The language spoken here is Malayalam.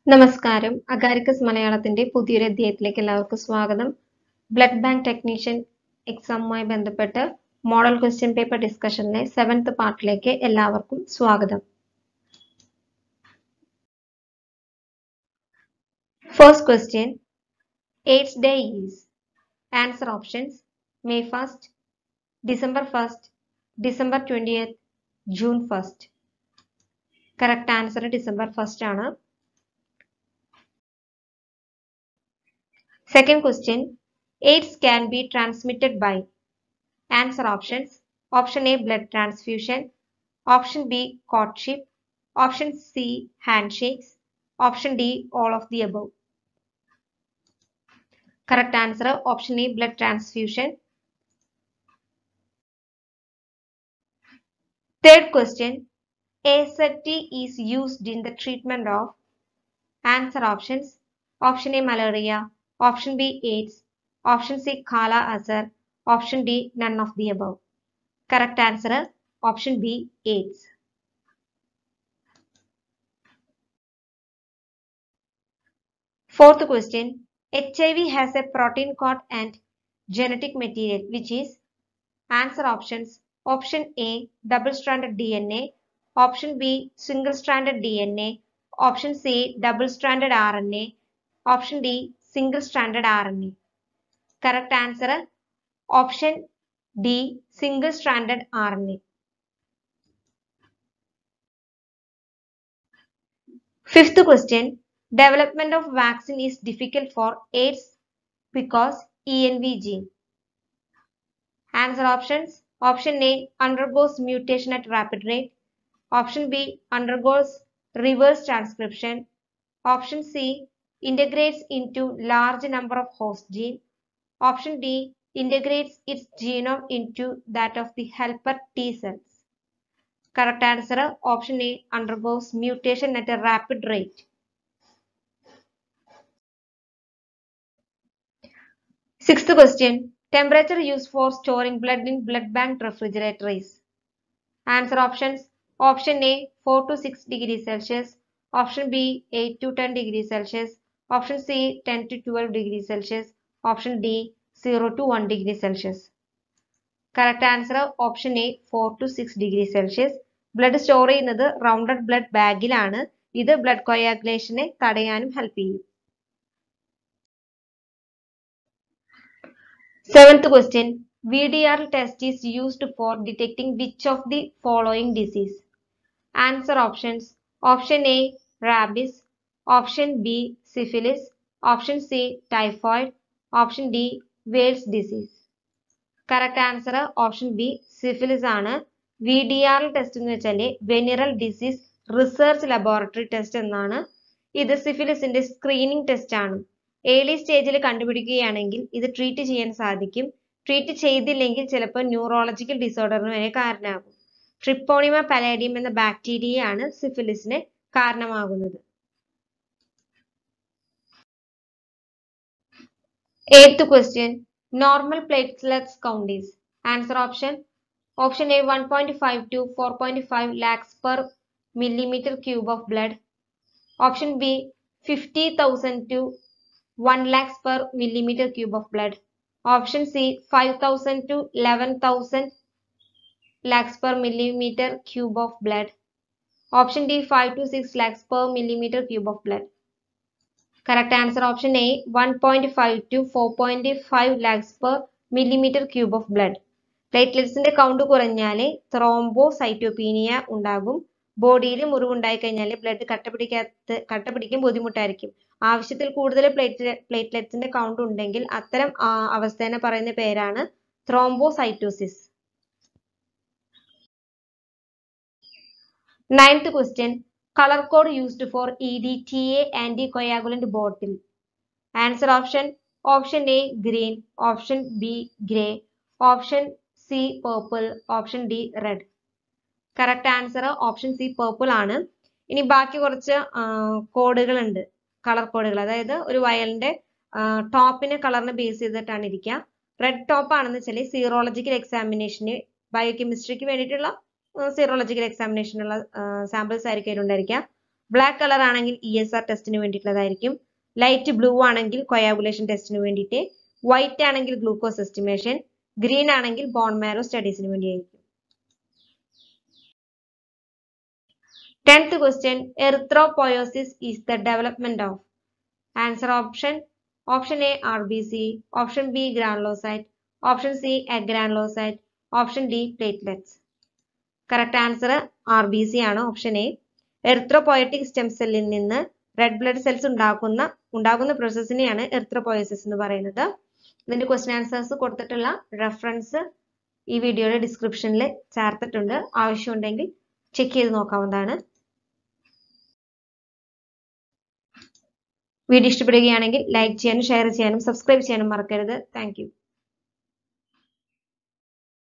നമസ്കാരം അഗാരിക്കസ് മലയാളത്തിന്റെ പുതിയൊരു അധ്യായത്തിലേക്ക് എല്ലാവർക്കും സ്വാഗതം ബ്ലഡ് ബാങ്ക് ടെക്നീഷ്യൻ എക്സാമുമായി ബന്ധപ്പെട്ട് മോഡൽ ക്വസ്റ്റ്യൻ പേപ്പർ ഡിസ്കഷനിലെ സെവൻത് പാർട്ടിലേക്ക് എല്ലാവർക്കും സ്വാഗതം first question AIDS day is answer options May first December first December twentieth June first correct answer December first ആണ് Second question, AIDS can be transmitted by answer options. Option A, blood transfusion. Option B, courtship. Option C, handshakes. Option D, all of the above. Correct answer, option A, blood transfusion. Third question, AZT is used in the treatment of answer options. Option A, malaria. Option B, AIDS. Option C, Kala Azar. Option D, none of the above. Correct answer, option B, AIDS. Fourth question, HIV has a protein code and genetic material which is answer options. Option A, double-stranded DNA. Option B, single-stranded DNA. Option C, double-stranded RNA. Option D, single-stranded RNA. Correct answer, option D, single-stranded RNA. Fifth question, development of vaccine is difficult for AIDS because ENV gene. Answer options, option A, undergoes mutation at rapid rate. Option B, undergoes reverse transcription. Option C, integrates into large number of host gene. Option D integrates its genome into that of the helper T cells. Correct answer option A undergoes mutation at a rapid rate. Sixth question temperature used for storing blood in blood bank refrigerator is answer options option A 4 to 6 degrees Celsius option B 8 to 10 degrees Celsius Option C 10 to 12 degrees Celsius. Option D 0 to 1 degree Celsius. Correct answer option A 4 to 6 degrees Celsius. Blood store ചെയ്യുന്നത് റൗണ്ടഡ് ബ്ലഡ് ബാഗിലാണ് ഇത് ബ്ലഡ് കൊയാഗുലേഷനെ തടയാനും ഹെൽപ്പ് ചെയ്യും seventh question V D R test is used for detecting which of the following disease answer options option A rabies option B syphilis option C typhoid option D Weil's disease correct answer option B syphilis ആണ് വി ഡി ആർ ടെസ്റ്റ് എന്ന് വെച്ചാൽ venereal disease research laboratory test എന്നാണ് ഇത് സിഫിലിസിന്റെ സ്ക്രീനിങ് ടെസ്റ്റ് ആണ് ഏർലി സ്റ്റേജിൽ കണ്ടുപിടിക്കുകയാണെങ്കിൽ ഇത് ട്രീറ്റ് ചെയ്യാൻ സാധിക്കും ട്രീറ്റ് ചെയ്തില്ലെങ്കിൽ ചിലപ്പോൾ ന്യൂറോളജിക്കൽ ഡിസോർഡറിന് വരെ കാരണമാകും ട്രിപ്പോണിമ പലേഡിയം എന്ന ബാക്ടീരിയയാണ് സിഫിലിസിന് കാരണമാകുന്നത് Eighth question. Normal platelets count is. Answer option. Option A 1.5 to 4.5 lakhs per millimeter cube of blood. Option B 50,000 to 1 lakhs per millimeter cube of blood. Option C 5,000 to 11,000 lakhs per millimeter cube of blood. Option D 5 to 6 lakhs per millimeter cube of blood. Correct answer option A 1.5 to 4.5 lakhs per millimeter cube of blood. പ്ലേറ്റ്ലെറ്റ്സിന്റെ കൗണ്ട് കുറഞ്ഞാൽ ത്രോംബോസൈറ്റോപീനിയ ഉണ്ടാകും ബോഡിയിൽ മുറിവുണ്ടായി കഴിഞ്ഞാൽ ബ്ലഡ് കട്ട പിടിക്കാത്ത കട്ട പിടിക്കാൻ ബുദ്ധിമുട്ടായിരിക്കും ആവശ്യത്തിൽ കൂടുതൽ പ്ലേറ്റ് പ്ലേറ്റ്ലെറ്റ്സിന്റെ കൗണ്ട് ഉണ്ടെങ്കിൽ അത്തരം അവസ്ഥേനെ പറയുന്ന പേരാണ് thrombocytosis ninth question color code used for EDTA anticoagulant bottle. Answer option option A green, option B gray, option C purple, option D red. Correct answer option C purple ആണ് ഇനി ബാക്കി കുറച്ച് കോഡുകൾ ഉണ്ട് കളർ കോഡുകൾ അതായത് ഒരു വയലിന്റെ ടോപ്പിനെ കളറിനെ ബേസ് ചെയ്തിട്ടാണ് ഇരിക്കുക റെഡ് ടോപ്പ് ആണെന്ന് വെച്ചാൽ സീറോളജിക്കൽ എക്സാമിനേഷന് ബയോകെമിസ്ട്രിക്ക് വേണ്ടിയിട്ടുള്ള സീറോളജിക്കൽ എക്സാമിനേഷനുള്ള സാമ്പിൾസ് ആയിരിക്കും അതിലുണ്ടായിരിക്കുക ബ്ലാക്ക് കളർ ആണെങ്കിൽ ഇ എസ് ആർ ടെസ്റ്റിന് വേണ്ടിയിട്ടുള്ളതായിരിക്കും ലൈറ്റ് ബ്ലൂ ആണെങ്കിൽ കൊയാഗുലേഷൻ ടെസ്റ്റിന് വേണ്ടിയിട്ട് വൈറ്റ് ആണെങ്കിൽ ഗ്ലൂക്കോസ് എസ്റ്റിമേഷൻ ഗ്രീൻ ആണെങ്കിൽ ബോൺ മാരോ സ്റ്റഡീസിന് വേണ്ടിയായിരിക്കും tenth question erythropoiesis is the development of answer option option A R B C option B granulocyte option C agranulocyte option D platelets correct answer R B C ആണ് ഓപ്ഷൻ എ എറിത്രോപോയറ്റിക് സ്റ്റെം സെല്ലിൽ നിന്ന് റെഡ് ബ്ലഡ് സെൽസ് ഉണ്ടാക്കുന്ന ഉണ്ടാകുന്ന പ്രോസസ്സിനെയാണ് എറിത്രോപോയസിസ് എന്ന് പറയുന്നത് ഇതിന്റെ ക്വസ്റ്റ്യൻ ആൻസേഴ്സ് കൊടുത്തിട്ടുള്ള റെഫറൻസ് ഈ വീഡിയോയുടെ ഡിസ്ക്രിപ്ഷനിൽ ചേർത്തിട്ടുണ്ട് ആവശ്യമുണ്ടെങ്കിൽ ചെക്ക് ചെയ്ത് നോക്കാവുന്നതാണ് വീഡിയോ ഇഷ്ടപ്പെടുകയാണെങ്കിൽ ലൈക്ക് ചെയ്യാനും ഷെയർ ചെയ്യാനും സബ്സ്ക്രൈബ് ചെയ്യാനും മറക്കരുത് താങ്ക്